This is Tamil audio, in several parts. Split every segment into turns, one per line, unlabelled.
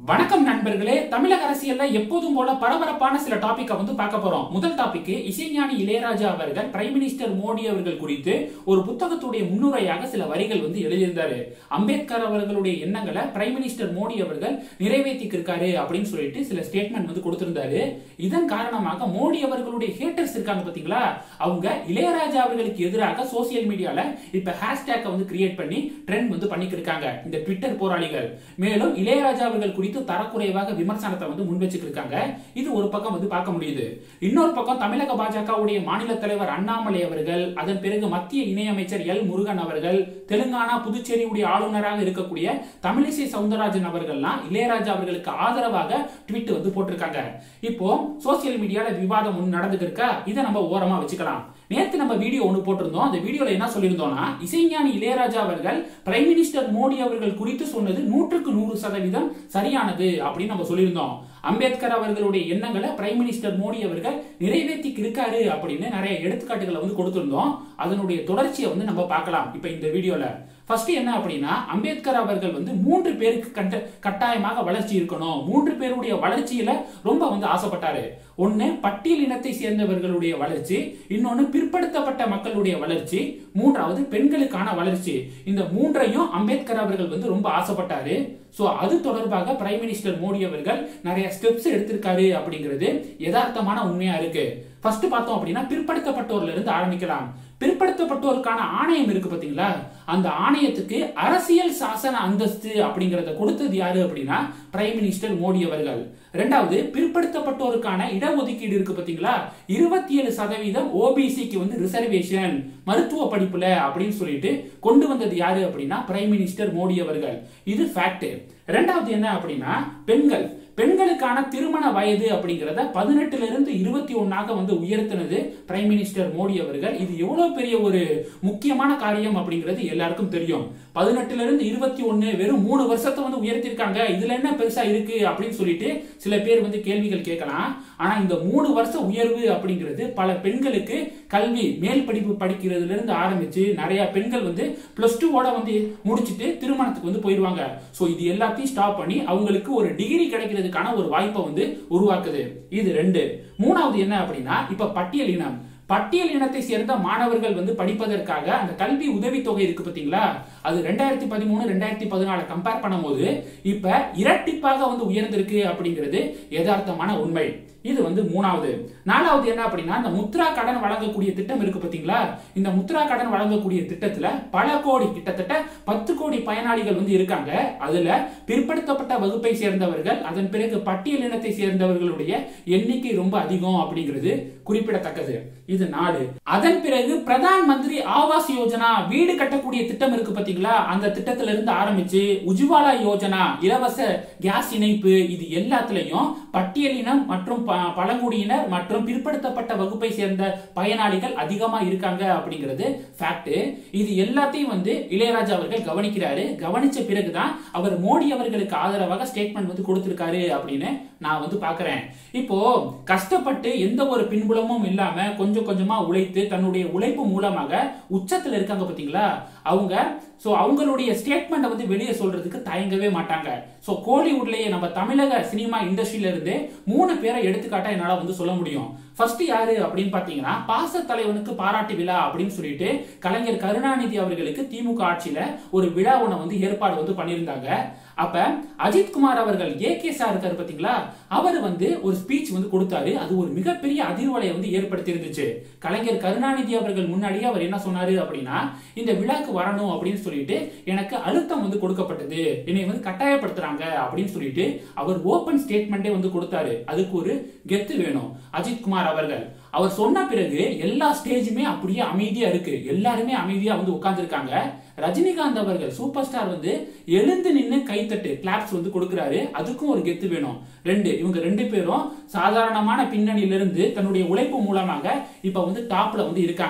வணக்கம் நண்பர்களே தமிழக அரசியல்ல எப்போதும் போல பரபரப்பான சில டாபிக்கை வந்து பார்க்க போறோம் முதல் டாபிக் இசைஞானி இளையராஜா அவர்கள் பிரைம் மினிஸ்டர் மோடி அவர்கள் குறித்து ஒரு புத்தகத்துடைய முன்னுரையாக சில வரிகள் வந்து எழுதியிருந்தாரு அம்பேத்கர் அவர்களுடைய எண்ணங்களை பிரைம் மினிஸ்டர் மோடி அவர்கள் நிறைவேற்றிக்கு இருக்காரு அப்படின்னு சொல்லிட்டு சில ஸ்டேட்மெண்ட் வந்து கொடுத்திருந்தாரு இதன் காரணமாக மோடி அவர்களுடைய ஹேட்டர்ஸ் இருக்காங்க பாத்தீங்களா அவங்க இளையராஜா அவர்களுக்கு எதிராக சோசியல் மீடியால இப்ப ஹேஷ்டேக் வந்து கிரியேட் பண்ணி ட்ரெண்ட் வந்து பண்ணிக்கிட்டு இருக்காங்க இந்த ட்விட்டர் போராளிகள் மேலும் இளையராஜா அவர்கள் குறித்து தரக்குறைவாக விமர்சனத்தை வந்து முன் வச்சுட்டு இருக்காங்க இது ஒரு பக்கம் வந்து பார்க்க முடியுது இன்னொரு பக்கம் தமிழக பாஜகவுடைய மாநில தலைவர் அண்ணாமலை அவர்கள் அதன் பிறகு மத்திய இணையமைச்சர் எல் முருகன் அவர்கள் தெலுங்கானா புதுச்சேரியுடைய ஆளுநராக இருக்கக்கூடிய தமிழிசை சவுந்தரராஜன் அவர்கள்லாம் இளையராஜா அவர்களுக்கு ஆதரவாக ட்வீட் வந்து போட்டிருக்காங்க இப்போ சோசியல் மீடியால விவாதம் ஒன்று நடந்துட்டு இருக்கா இதை நம்ம ஓரமா வச்சுக்கலாம் நேத்து நம்ம வீடியோ ஒன்று போட்டிருந்தோம் அந்த வீடியோல என்ன சொல்லியிருந்தோம்னா இசைஞானி இளையராஜா அவர்கள் பிரைம் மினிஸ்டர் மோடி அவர்கள் குறித்து சொன்னது நூற்றுக்கு நூறு சதவீதம் சரியானது அப்படின்னு நம்ம சொல்லியிருந்தோம் அம்பேத்கர் அவர்களுடைய எண்ணங்களை பிரைம் மினிஸ்டர் மோடி அவர்கள் நிறைவேற்றி இருக்காரு அப்படின்னு நிறைய எடுத்துக்காட்டுகளை வந்து கொடுத்திருந்தோம் அதனுடைய தொடர்ச்சியை வந்து நம்ம பார்க்கலாம் இப்ப இந்த வீடியோல ஃபர்ஸ்ட் என்ன அப்படின்னா அம்பேத்கர் அவர்கள் வந்து மூன்று பேருக்கு கட்ட கட்டாயமாக வளர்ச்சி இருக்கணும் மூன்று பேருடைய வளர்ச்சியில ரொம்ப வந்து ஆசைப்பட்டாரு ஒன்னு பட்டியல் இனத்தை சேர்ந்தவர்களுடைய வளர்ச்சி இன்னொன்னு பிற்படுத்தப்பட்ட மக்களுடைய வளர்ச்சி மூன்றாவது பெண்களுக்கான வளர்ச்சி இந்த மூன்றையும் அம்பேத்கர் அவர்கள் வந்து ரொம்ப ஆசைப்பட்டாரு சோ அது தொடர்பாக பிரைம் மினிஸ்டர் மோடி அவர்கள் நிறைய ஸ்டெப்ஸ் எடுத்திருக்காரு அப்படிங்கிறது யதார்த்தமான உண்மையா இருக்கு ஃபர்ஸ்ட் பார்த்தோம் அப்படின்னா பிற்படுத்தப்பட்டோர்ல இருந்து ஆரம்பிக்கலாம் பிற்படுத்தப்பட்டோருக்கான ஆணையம் இருக்கு பாத்தீங்களா அந்த ஆணையத்துக்கு அரசியல் சாசன அந்தஸ்து அப்படிங்கறத கொடுத்தது யாரு அப்படின்னா பிரைம் மினிஸ்டர் மோடி அவர்கள் ரெண்டாவது பிற்படுத்தப்பட்டோருக்கான இடஒதுக்கீடு இருக்கு பாத்தீங்களா இருபத்தி ஏழு சதவீதம் ஓபிசிக்கு வந்து ரிசர்வேஷன் மருத்துவ படிப்புல அப்படின்னு சொல்லிட்டு கொண்டு வந்தது யாரு அப்படின்னா பிரைம் மினிஸ்டர் மோடி அவர்கள் இது ஃபேக்ட் ரெண்டாவது என்ன அப்படின்னா பெண்கள் பெண்களுக்கான திருமண வயது அப்படிங்கிறத பதினெட்டுல இருந்து இருபத்தி ஒன்னாக வந்து உயர்த்தினது பிரைம் மினிஸ்டர் மோடி அவர்கள் இது எவ்வளவு பெரிய ஒரு முக்கியமான காரியம் அப்படிங்கிறது எல்லாருக்கும் தெரியும் பதினெட்டுல இருந்து இருபத்தி ஒன்னு வெறும் மூணு வருஷத்தை வந்து உயர்த்திருக்காங்க இதுல என்ன பெருசா இருக்கு அப்படின்னு சொல்லிட்டு சில பேர் வந்து கேள்விகள் கேட்கலாம் ஆனா இந்த மூணு வருஷ உயர்வு அப்படிங்கிறது பல பெண்களுக்கு கல்வி மேல் படிப்பு படிக்கிறதுல இருந்து ஆரம்பிச்சு நிறைய பெண்கள் வந்து பிளஸ் டூவோட வந்து முடிச்சுட்டு திருமணத்துக்கு வந்து போயிடுவாங்க சோ இது எல்லாத்தையும் ஸ்டாப் பண்ணி அவங்களுக்கு ஒரு டிகிரி கிடைக்கிறதுக்கான ஒரு வாய்ப்பை வந்து உருவாக்குது இது ரெண்டு மூணாவது என்ன அப்படின்னா இப்ப பட்டியல் இனம் பட்டியல் இனத்தை சேர்ந்த மாணவர்கள் வந்து படிப்பதற்காக அந்த கல்வி உதவித்தொகை இருக்கு பாத்தீங்களா அது ரெண்டாயிரத்தி பதிமூணு ரெண்டாயிரத்தி பதினாலு கம்பேர் பண்ணும்போது இப்ப இரட்டிப்பாக வந்து உயர்ந்திருக்கு அப்படிங்கிறது யதார்த்தமான உண்மை இது வந்து மூணாவது நாலாவது என்ன அப்படின்னா இந்த முத்ரா கடன் வழங்கக்கூடிய திட்டம் இருக்கு பாத்தீங்களா இந்த முத்ரா கடன் வழங்கக்கூடிய திட்டத்துல பல கோடி கிட்டத்தட்ட பத்து கோடி பயனாளிகள் வந்து இருக்காங்க அதுல பிற்படுத்தப்பட்ட வகுப்பை சேர்ந்தவர்கள் அதன் பிறகு பட்டியல் இனத்தை சேர்ந்தவர்களுடைய எண்ணிக்கை ரொம்ப அதிகம் அப்படிங்கிறது குறிப்பிடத்தக்கது இது நாலு அதன் பிறகு பிரதான் மந்திரி ஆவாஸ் யோஜனா வீடு கட்டக்கூடிய திட்டம் இருக்கு பாத்தீங்களா அந்த திட்டத்துல இருந்து ஆரம்பிச்சு உஜ்வாலா யோஜனா இலவச கேஸ் இணைப்பு இது எல்லாத்துலயும் பட்டியலினம் மற்றும் பழங்குடியினர் மற்றும் பிற்படுத்தப்பட்ட வகுப்பை சேர்ந்த பயனாளிகள் அதிகமா இருக்காங்க அப்படிங்கிறது ஃபேக்ட் இது எல்லாத்தையும் வந்து இளையராஜா அவர்கள் கவனிக்கிறாரு கவனிச்ச பிறகுதான் அவர் மோடி அவர்களுக்கு ஆதரவாக ஸ்டேட்மெண்ட் வந்து கொடுத்திருக்காரு அப்படின்னு நான் வந்து பாக்குறேன் இப்போ கஷ்டப்பட்டு எந்த ஒரு பின்புலமும் இல்லாம கொஞ்சம் கொஞ்சமா உழைத்து தன்னுடைய உழைப்பு மூலமாக உச்சத்துல இருக்காங்க பாத்தீங்களா அவங்க சோ அவங்களுடைய ஸ்டேட்மெண்ட் வந்து வெளியே சொல்றதுக்கு தயங்கவே மாட்டாங்க சோ கோலிவுட்லயே நம்ம தமிழக சினிமா இண்டஸ்ட்ரியில இருந்து மூணு பேரை எடுத்துக்காட்டா என்னால வந்து சொல்ல முடியும் ஃபர்ஸ்ட் யாரு அப்படின்னு பாத்தீங்கன்னா பாச தலைவனுக்கு பாராட்டு விழா அப்படின்னு சொல்லிட்டு கலைஞர் கருணாநிதி அவர்களுக்கு திமுக ஆட்சியில ஒரு விழா ஒண்ணு வந்து ஏற்பாடு வந்து பண்ணியிருந்தாங்க அப்ப அஜித் குமார் அவர்கள் ஏ கே சார் இருக்காரு பாத்தீங்களா அவர் வந்து ஒரு ஸ்பீச் வந்து கொடுத்தாரு அது ஒரு மிகப்பெரிய அதிர்வலையை வந்து ஏற்படுத்தி இருந்துச்சு கலைஞர் கருணாநிதி அவர்கள் முன்னாடியே அவர் என்ன சொன்னாரு அப்படின்னா இந்த விழாக்கு வரணும் அப்படின்னு சொல்லிட்டு எனக்கு அழுத்தம் வந்து கொடுக்கப்பட்டது என்னை வந்து கட்டாயப்படுத்துறாங்க அப்படின்னு சொல்லிட்டு அவர் ஓபன் ஸ்டேட்மெண்டே வந்து கொடுத்தாரு அதுக்கு ஒரு கெத்து வேணும் அஜித் குமார் அவர்கள் அவர் சொன்ன பிறகு எல்லா ஸ்டேஜுமே அப்படியே அமைதியா இருக்கு எல்லாருமே அமைதியா வந்து உட்கார்ந்துருக்காங்க ரஜினிகாந்த் அவர்கள் சூப்பர் ஸ்டார் வந்து எழுந்து நின்று கைத்தட்டு கிளாப்ஸ் வந்து கொடுக்கிறாரு அதுக்கும் ஒரு கெத்து வேணும் ரெண்டு இவங்க ரெண்டு பேரும் சாதாரணமான பின்னணியிலிருந்து தன்னுடைய உழைப்பு மூலமாக இப்ப வந்து டாப்ல வந்து இருக்காங்க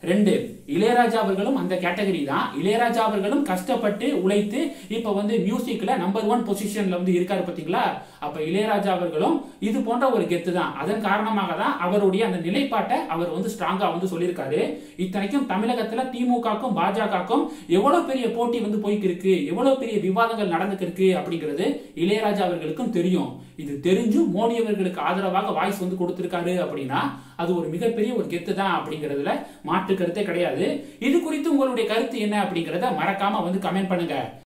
ரெண்டு இளையராஜா அவர்களும் அந்த கேட்டகரி தான் இளையராஜா அவர்களும் கஷ்டப்பட்டு உழைத்து இப்ப வந்து மியூசிக்ல நம்பர் ஒன் பொசிஷன்ல வந்து இருக்காரு பாத்தீங்களா அப்ப இளையராஜா அவர்களும் இது போன்ற ஒரு கெத்து தான் அதன் காரணமாக தான் அவருடைய அந்த நிலைப்பாட்டை அவர் வந்து ஸ்ட்ராங்கா வந்து சொல்லியிருக்காரு இத்தனைக்கும் தமிழகத்துல திமுகக்கும் பாஜகக்கும் எவ்வளவு பெரிய போட்டி வந்து போய்க்கு இருக்கு எவ்வளவு பெரிய விவாதங்கள் நடந்துக்கு இருக்கு அப்படிங்கிறது இளையராஜா அவர்களுக்கும் தெரியும் இது தெரிஞ்சும் மோடி அவர்களுக்கு ஆதரவாக வாய்ஸ் வந்து கொடுத்திருக்காரு அப்படின்னா அது ஒரு மிகப்பெரிய ஒரு கெத்து தான் அப்படிங்கிறதுல மாற்று கருத்தே கிடையாது இது குறித்து உங்களுடைய கருத்து என்ன அப்படிங்கறத மறக்காம வந்து கமெண்ட் பண்ணுங்க